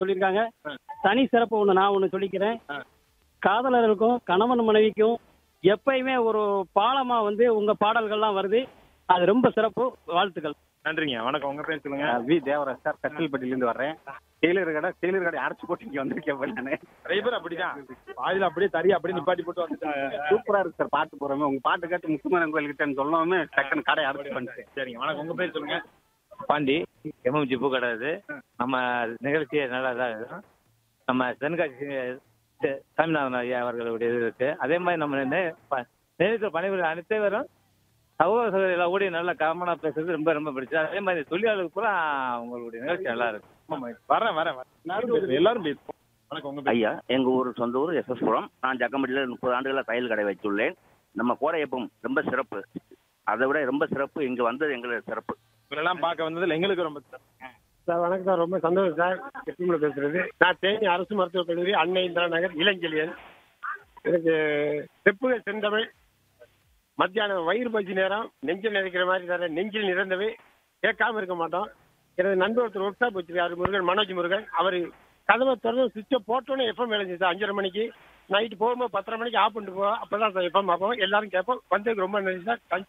சொல்லியிருக்காங்க தனி சிறப்பு ஒன்று நான் ஒன்று சொல்லிக்கிறேன் ஆ. காதலர்களுக்கும் கணவன் மனைவிக்கும் எப்பயுமே ஒரு பாலமா வந்து உங்க பாடல்கள்லாம் வருது அது ரொம்ப சிறப்பு வாழ்த்துக்கள் நன்றிங்க வணக்கம் உங்க பேர் சொல்லுங்க வி தேவராஜ் சார் கட்டில்பட்டியிலேருந்து வர்றேன் டெய்லர் கடை டெய்லர் கடை அரைச்சு போட்டு இங்கே வந்திருக்கேன் போல நானு நிறைய பேர் அப்படிதான் பாதியில அப்படியே தறி அப்படியே நிப்பாட்டி போட்டு வந்துட்டாங்க சூப்பரா இருக்கு சார் பாட்டு போறோமே உங்க பாட்டு கேட்டு முத்துமாரன் கோயில்கிட்ட சொல்லாமே டக்குன்னு கடை அரைச்சு பண்ணிட்டேன் சரிங்க வணக்கம் உங்க பேர் சொல்லுங்க பாண்டி எம்எம்ஜி பூ கடை இது நம்ம நிகழ்ச்சி நல்லா தான் இருக்கும் நம்ம தென்காசி தெ- சாமிநாதன் ஐயா அவர்களுடைய இது இருக்கு அதே மாதிரி நம்ம நே- ப- நேரத்தில் பணிபுரிய அனைத்து பேரும் சகோதர சகோதரிகள் கூட நல்லா காமனா பேசுறது ரொம்ப ரொம்ப பிடிச்சது அதே மாதிரி தொழிலாளர்களுக்கு பூரா உங்களுடைய நிகழ்ச்சி நல்லா இருக்கு ஆமா, வரேன் வரேன் வரேன். எல்லாரும் பேசுங்க, எல்லாரும் பேசுவோம் வணக்கம் உங்க பேர் ஐயா எங்க ஊர் சொந்த ஊர் எஸ் எஸ் புரம் நான் ஜக்கம்பட்டியில் முப்பது ஆண்டுகளா தையல் கடை வைத்துள்ளேன் நம்ம கோடையப்பம் ரொம்ப சிறப்பு அதை விட ரொம்ப சிறப்பு இங்க வந்தது எங்களோட சிறப்பு இவரெல்லாம் பார்க்க வந்ததுல எங்களுக்கு ரொம்ப சந்தோஷம். சார் வணக்கம் சார் ரொம்ப சந்தோஷம் சார் எட்டுமலை பேசுறது நான் தேனி அரசு மருத்துவக் கல்லூரி அன்னை இந்திரா நகர் இளஞ்செழியன் எனக்கு செப்புகள் செந்தமிழ் மத்தியானம் வயிறு பசி நேரம் நெஞ்சில் நிறைக்கிற மாதிரி தர நெஞ்சில் நிறந்தவை கேட்காம இருக்க மாட்டோம் எனது நண்பர் ஒருத்தர் ஒர்க் ஷாப் வச்சிருக்காரு முருகன் மனோஜ் முருகன் அவர் கதவை திறந்து சுவிட்சை போட்டோன்னே எஃப்எம் வேலை சார் அஞ்சரை மணிக்கு நைட்டு போகும்போது பத்தரை மணிக்கு ஆஃப் பண்ணிட்டு போவோம் அப்பதான் சார் எஃப்எம் பார்ப்போம் எல்லாரும் கேட்போம் வந்ததுக்கு ரொம்ப நன்றி சார் தேங்க்ஸ்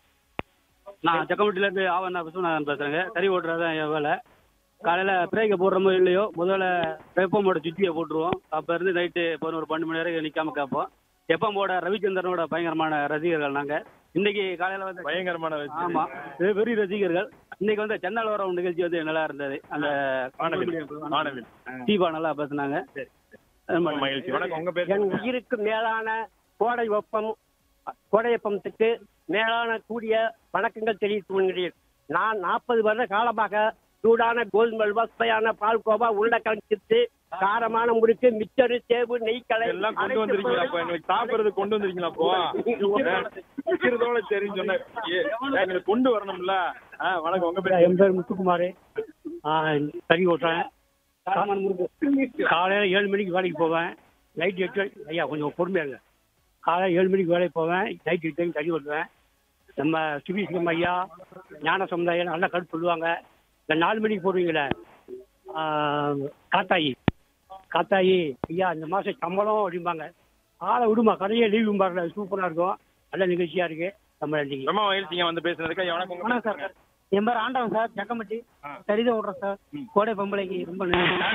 நான் செக்கம்பட்டிலேருந்து ஆவண்ணா விஸ்வநாதன் பேசுறேங்க தறி ஓட்டுறது தான் என் வேலை காலையில் பிரேக்கை போடுறோமோ இல்லையோ முதல்ல வெப்பமோட சுத்தியை போட்டுருவோம் அப்போ இருந்து நைட்டு பதினோரு பன்னெண்டு மணி வரைக்கும் நிற்காம கேட்போம் எப்பமோட ரவிச்சந்திரனோட பயங்கரமான ரசிகர்கள் நாங்கள் இன்னைக்கு காலையில் வந்து பயங்கரமான வச்சு. ஆமா வெ- வெறி ரசிகர்கள் இன்னைக்கு வந்து சென்னையில் வர நிகழ்ச்சி வந்து நல்லா இருந்தது அந்த வானவில் வானவில் தீபா நல்லா பேசுனாங்க ரொம்ப மகிழ்ச்சி வணக்கம் உங்க பேர் என் சொல்லுங்க. உயிருக்கு மேலான கோடை வெப்பம் கோடையப்பத்துக்கு மேலான கூடிய வணக்கங்கள் தெரிவித்து கொள்கிறேன் நான் நாற்பது வருட காலமாக சூடான கோதுமை அல்வா சுவையான பால்கோவா உருளைக்கிழங்கு சிப்ஸ் காரமான முறுக்கு மிச்சரு சேவு நெய்க்கலை எல்லாம் கொண்டு வந்திருக்கீங்களா அப்போ எங்களுக்கு சாப்பிடுறது கொண்டு வந்திருக்கீங்களா அப்போ விற்கிறதோட சரின்னு சொன்ன எங்களுக்கு கொண்டு வரணும்ல ஆ, வணக்கம் உங்க பேர் என் பேர் முத்துக்குமார் சரி ஓட்டுறேன் காலையில் ஏழு மணிக்கு வேலைக்கு போவேன் நைட் எட்டு ஐயா கொஞ்சம் பொறுமையாங்க காலையில் ஏழு மணிக்கு வேலைக்கு போவேன் நைட் எட்டு மணிக்கு தண்ணி ஓட்டுவேன் நம்ம சுபீஸ்கம் ஐயா ஞான சமுதாயம் நல்லா கருத்து சொல்லுவாங்க இந்த நாலு மணிக்கு போடுவீங்களே ஆ, காத்தாயி காத்தாயி ஐயா இந்த மாதம் சம்பளம் அப்படிம்பாங்க ஆளை விடுமா கடையே லீவு பாருங்க சூப்பராக இருக்கும் நல்ல நிகழ்ச்சியாக இருக்கு நம்ம நன்றிங்க ரொம்ப மகிழ்ச்சிங்க வந்து பேசுனதுக்கு ஐயா, வணக்கம் உங்க பேர் சார் என் பேர் ஆண்டவன் சார் செக்கம்பட்டி சரிதான் விட்றேன் சார் கோடை பொம்பளைக்கு ரொம்ப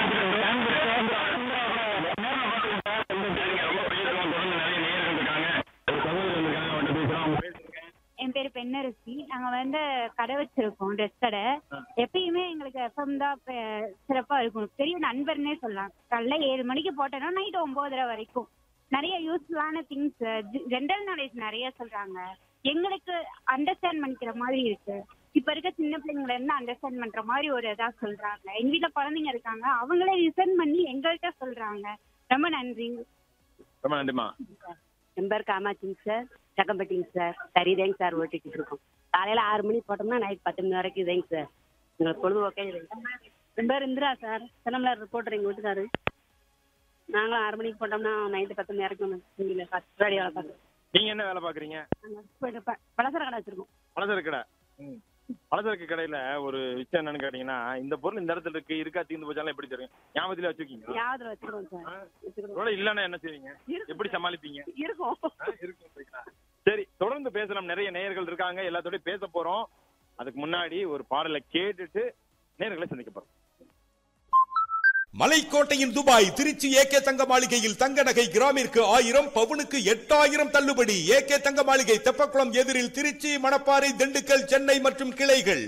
என் பேர் பெண்ணரசி நாங்க வந்து கடை வச்சிருக்கோம் ட்ரெஸ் கடை எப்பயுமே எங்களுக்கு எஃப்எம் தான் பெ- சிறப்பா இருக்கும் பெரிய நண்பர்னே சொல்லலாம் காலைல ஏழு மணிக்கு போட்டோம்னா நைட் ஒன்பதரை வரைக்கும் நிறைய யூஸ்ஃபுல்லான திங்ஸ் ஜென்ரல் நாலேஜ் நிறைய சொல்றாங்க எங்களுக்கு அண்டர்ஸ்டாண்ட் பண்ணிக்கிற மாதிரி இருக்கு இப்ப இருக்க சின்ன பிள்ளைங்கள இருந்து அண்டர்ஸ்டாண்ட் பண்ற மாதிரி ஒரு இதா சொல்றாங்க எங்க வீட்ல குழந்தைங்க இருக்காங்க அவங்களே லிசன் பண்ணி எங்கள்கிட்ட சொல்றாங்க ரொம்ப நன்றி ரொம்ப நன்றிமா என் பேர் காமாட்சிங்க சார் சக்கம்பட்டிங்க சார் சரிதாங்க சார் ஓட்டிட்டு இருக்கோம் காலையில ஆறு மணிக்கு போட்டோம்னா நைட் பத்து மணி வரைக்கும் இதாங்க சார் எங்களுக்கு பொழுதுபோக்கே இல்லைங்க என் பேர் இந்திரா சார் சின்னமலர் ரிப்போர்ட்டர் எங்கள் வீட்டுக்காரு நாங்களும் ஆறு மணிக்கு போட்டோம்னா நைட்டு பத்து மணி வரைக்கும் டிவியில் ரேடியோ வேலை பார்க்குறோம் நீங்க என்ன வேலை பாக்குறீங்க நாங்கள் பலசர கடை வச்சிருக்கோம் பலசரக்கு கடை ம். பலசரக்கு கடையில ஒரு விஷயம் என்னன்னு கேட்டீங்கன்னா இந்த பொருள் இந்த இடத்துல இருக்கு இருக்கா தீர்ந்து போச்சாலும் எப்படி தெரியும் ஞாபகத்துல வச்சிருக்கீங்க யாவது வச்சிருக்கோம் சார் வச்சிருக்கோம் இதோட இல்லன்னா என்ன செய்வீங்க எப்படி சமாளிப்பீங்க இருக்கும் ஆ, இருக்குன்றீங்களா? சரி தொடர்ந்து பேசலாம் நிறைய நேயர்கள் இருக்காங்க எல்லாத்தோடய பேச போறோம் அதுக்கு முன்னாடி ஒரு பாடலை கேட்டுட்டு நேயர்களை சந்திக்க போறோம் மலைக்கோட்டையின் துபாய் திருச்சி ஏகே தங்க மாளிகையில் தங்க நகை கிராமிற்கு ஆயிரம் பவுனுக்கு எட்டாயிரம் தள்ளுபடி ஏகே தங்க மாளிகை தெப்பக்குளம் எதிரில் திருச்சி மணப்பாறை திண்டுக்கல் சென்னை மற்றும் கிளைகள்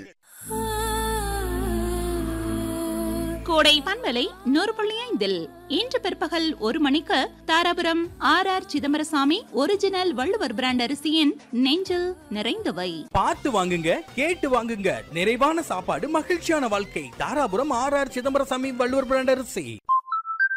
கோடை பண்பலை நூறு புள்ளி ஐந்தில் இன்று பிற்பகல் ஒரு மணிக்கு Dharapuram R R Chidambarasamy original Valluvar brand அரிசியின் நெஞ்சில் நிறைந்தவை பார்த்து வாங்குங்க கேட்டு வாங்குங்க நிறைவான சாப்பாடு மகிழ்ச்சியான வாழ்க்கை Dharapuram R R Chidambarasamy Valluvar brand அரிசி